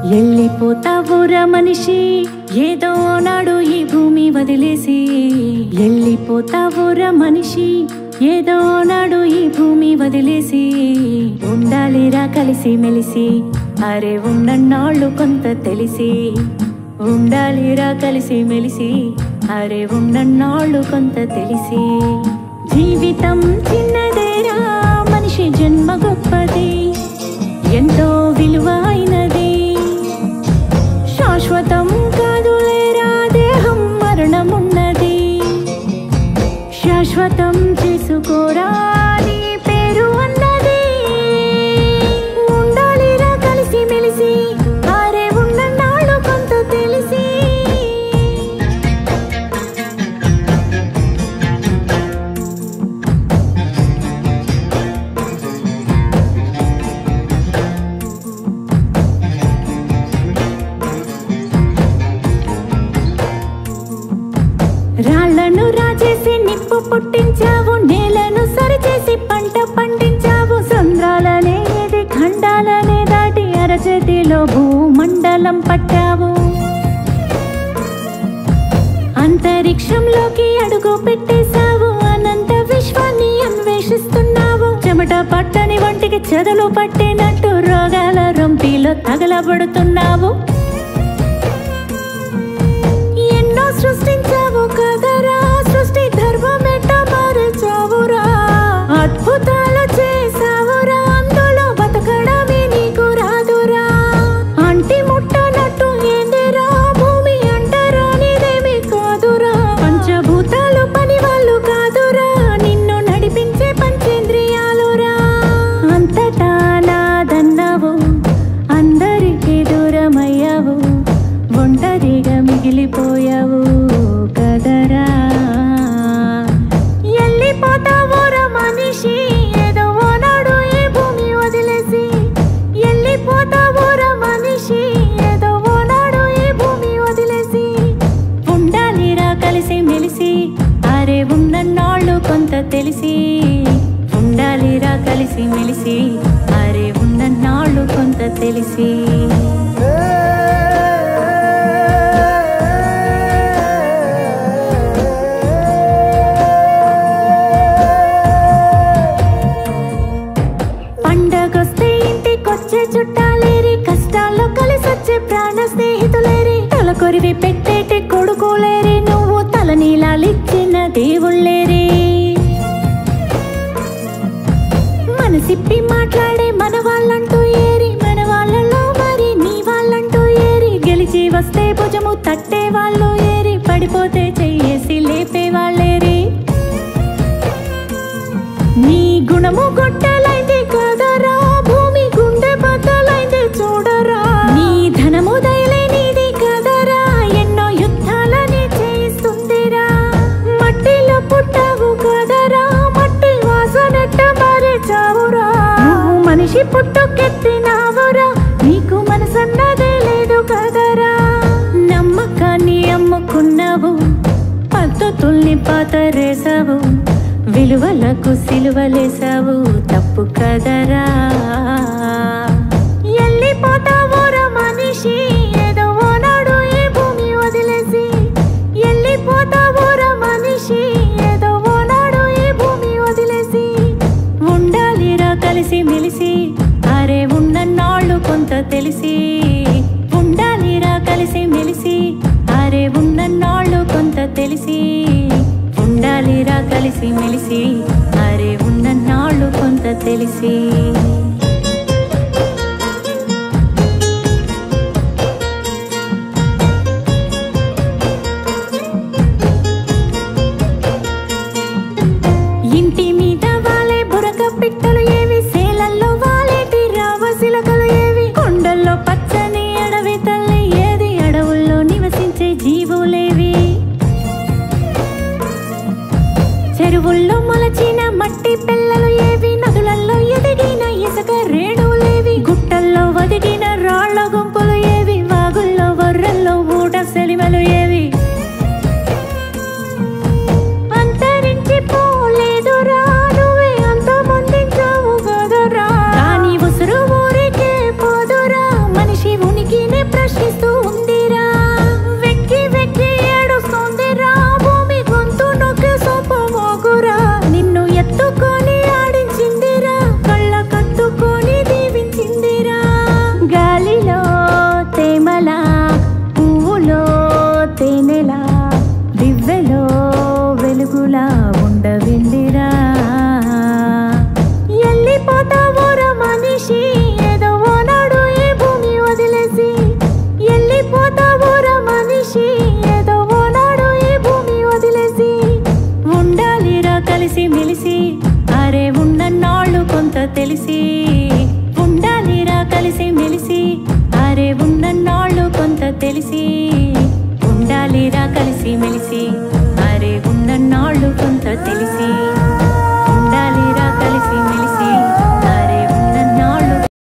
ఎళ్ళిపోతావురా మనిషి ఏదో నాడు ఈ భూమి వదిలేసి ఎళ్ళిపోతావురా మనిషి ఏదో నాడు ఈ భూమి వదిలేసి ఉండాలిరా కలిసి మెలిసి అరే ఉన్నన్నాళ్ళు కొంత తెలిసి ఉండాలిరా కలిసి మెలిసి అరే ఉన్నన్నాళ్ళు కొంత తెలిసి జీవితం చిన్నదేరా మనిషి జన్మ గొప్పది ఎంతో విలువైనది శాశ్వతం కాదులేరా దేహం మరణమున్నది శాశ్వతం చేసుకోరా నీ పేరు అన్నది ఉండాలిరా కలిసి మెలిసి ఆరే ఉన్న నాళ్ళు కొంత తెలిసి రాళ్లను రాజేసి నిప్పు పుట్టించావు నేలను సరిచేసి పంట పండించావు సంద్రాలనే ఏది ఖండాలనే దాటి అరచేతిలో భూమండలం పట్టావు అంతరిక్షంలోకి అడుగు పెట్టేశావు అనంత విశ్వాన్ని అన్వేషిస్తున్నావు చెమట పట్టని వంటికి చెదలు పట్టినట్టు రోగాల రొంపిలో తగలబడుతున్నావు ఎన్నో సృష్టించావు కదరా సృష్టి ధర్మమెట్ట మార్చావురా అద్భుతాలు చేసావురా అందులో బతకడమే నీకు రాదురా అంటి ముట్టనట్టు ఏందిరా భూమి అంటారా నీదేమి కాదురా పంచభూతాలు పని వాళ్ళు కాదురా నిన్ను నడిపించే పంచేంద్రియాలురా అంతటా నాదన్నావు అందరికీ దూరమయ్యావు ఒంటరిగా మిగిలిపోయావు కదరా ఎల్లిపోతావురా మనిషి ఏదో ఓనాడు ఈ భూమి వదిలేసి ఎల్లిపోతావురా మనిషి ఏదో ఓనాడు ఈ భూమి వదిలేసి ఉండాలిరా కలిసి మెలిసి అరే ఉన్నన్నాళ్ళు కొంత తెలిసి ఉండాలిరా కలిసి మెలిసి అరే ఉన్నన్నాళ్ళు కొంత తెలిసి పండగొస్తే ఇంటికొచ్చే చుట్టాలేరి కష్టాల్లో కలిసొచ్చే ప్రాణ స్నేహితులేరి తల కొరివి పెట్టేటి కొడుకోలేరి నువ్వు తల నీలాలిచ్చిన దేవుళ్ళేరి మనసిప్పి మాట్లాడే మన వాళ్ళంటూ ఏరి మన వాళ్ళలో మరి నీ వాళ్ళంటూ ఏరి గెలిచి వస్తే భుజము తట్టే వాళ్ళు ఏరి పడిపోతే చెయ్యేసి లేపే వాళ్ళేరి నీ గుణము గొట్టలైంది కదరా భూమి గుండె బద్దలైంది చూడరా నీ ధనము దయలేనిది కదరా ఎన్నో యుద్ధాలని చేయిస్తుందిరా మట్టిలో పుట్టావు కదరా మట్టి వాసనెట్ట మారే చావురా నువ్వు మనిషి పుట్టుకెత్తినావురా నీకు మనసన్నదే లేదు కదరా నమ్మకాన్ని అమ్ముకున్నావు పద్ధతుల్ని పాతరేసావు విలువలకు సిలువలేసావు తప్పు కదరా ఎల్లిపోతావురా మనిషి ఏదో ఓనాడు ఈ భూమి వదిలేసి ఎల్లిపోతావురా మనిషి ఏదో ఓనాడు ఈ భూమి వదిలేసి ఉండాలిరా కలిసి మెలిసి అరే ఉన్నన్నాళ్ళు కొంత తెలిసి ఉండాలిరా కలిసి మెలిసి అరే ఉన్నన్నాళ్ళు కొంత తెలిసి ఉండాలిరా కలిసి మెలిసి అరే ఉన్నన్నాళ్ళు కొంత తెలిసి ఇంటి మీద వాలే బురక పిట్టలు ఏవి సేలల్లో వాలేటి రావసిలకలు ఏవి కొండల్లో పచ్చని అడవి తల్లి ఏది అడవుల్లో నివసించే జీవులేవి చెరువుల్లో మొలచిన మట్టి పిల్లలు ఏవి నదులలో ఎదిగిన ఇసుక రేణువులేవి గుట్టల్లో వదిగిన రాళ్ల గుంపు